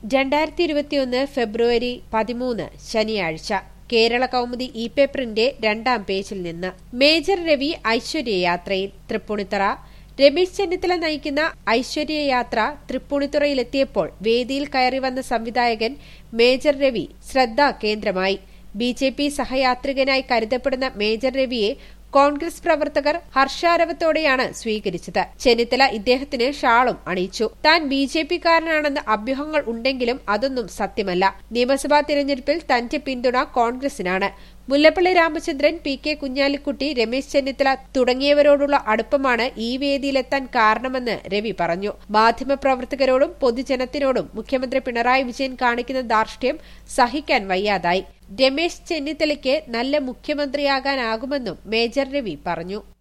രണ്ടായിരത്തി ഇരുപത്തിയൊന്ന് ഫെബ്രുവരി പതിമൂന്ന് ശനിയാഴ്ച കേരള കൗമുദി ഇ പേപ്പറിന്റെ രണ്ടാം പേജിൽ നിന്ന് മേജർ രവി ഐശ്വര്യയാത്രയിൽ തൃപ്പൂണിത്തറ രമേശ് ചെന്നിത്തല നയിക്കുന്ന ഐശ്വര്യയാത്ര തൃപ്പൂണിത്തുറയിലെത്തിയപ്പോൾ വേദിയിൽ കയറി വന്ന സംവിധായകൻ മേജർ രവി ശ്രദ്ധാ കേന്ദ്രമായി ബി ജെ പി സഹയാത്രികനായി കരുതപ്പെടുന്ന മേജർ രവിയെ കോൺഗ്രസ് പ്രവർത്തകർ ഹർഷാരവത്തോടെയാണ് സ്വീകരിച്ചത് ചെന്നിത്തല ഇദ്ദേഹത്തിന് ഷാളും അണിയിച്ചു താൻ ബി ജെ പിക്കാരനാണെന്ന് അഭ്യൂഹങ്ങൾ ഉണ്ടെങ്കിലും അതൊന്നും സത്യമല്ല നിയമസഭാ തിരഞ്ഞെടുപ്പിൽ തന്റെ പിന്തുണ കോൺഗ്രസിനാണ് മുല്ലപ്പള്ളി രാമചന്ദ്രൻ പി കെ കുഞ്ഞാലിക്കുട്ടി രമേശ് ചെന്നിത്തല തുടങ്ങിയവരോടുള്ള അടുപ്പമാണ് ഈ വേദിയിലെത്താൻ കാരണമെന്ന് രവി പറഞ്ഞു മാധ്യമപ്രവർത്തകരോടും പൊതുജനത്തിനോടും മുഖ്യമന്ത്രി പിണറായി വിജയൻ കാണിക്കുന്ന ധാർഷ്ട്യം സഹിക്കാൻ വയ്യാതായി രമേശ് ചെന്നിത്തലയ്ക്ക് നല്ല മുഖ്യമന്ത്രിയാകാനാകുമെന്നും മേജർ രവി പറഞ്ഞു